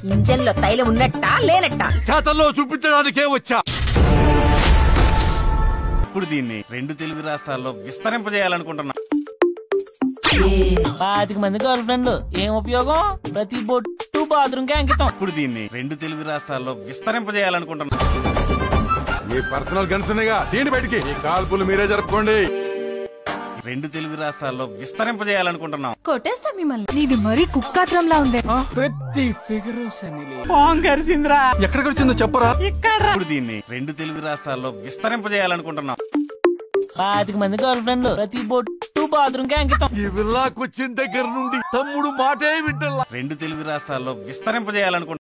engine లో తైలం ఉన్నట్టా లేనట్టా చేతల్లో చూపించడానికే వచ్చా ఇప్పుడు దీన్ని రెండు తెలుగు రాష్ట్రాల్లో విస్తరింపజేయాలనుకుంటున్నా పాతిక మంది గర్ల్ ఫ్రెండ్లు ఏం ఉపయోగం ప్రతి బొట్టు బాత్రూమ్ కి అంకితం ఇప్పుడు దీన్ని రెండు తెలుగు రాష్ట్రాల్లో విస్తరింపజేయాలనుకుంటున్నా మీ పర్సనల్ గన్స్ ఉన్నాయిగా దీని బయటికి ఈ కాల్పులు మీరే జరుపుకోండి రెండు తెలుగు రాష్ట్రాల్లో విస్తరింపజేయాలనుకుంటున్నాం కొట్టేస్తా మిమ్మల్ని నీది మరీ కుక్కాత్రంలా ఉంది ప్రతి ఫిగర్ సన్ని ఎక్కడికి వచ్చిందో చెప్పరా ఇప్పుడు దీన్ని రెండు తెలుగు రాష్ట్రాల్లో విస్తరింపజేయాలనుకుంటున్నాం పాతిక మంది గర్ల్ ఫ్రెండ్లు ప్రతి బొట్టు బాత్రూమ్ కి అంకితం ఈ విల్లాకొచ్చిన దగ్గర నుండి తమ్ముడు మాటే వింటల్లా రెండు తెలుగు రాష్ట్రాల్లో విస్తరింపజేయాలనుకుంటున్నాం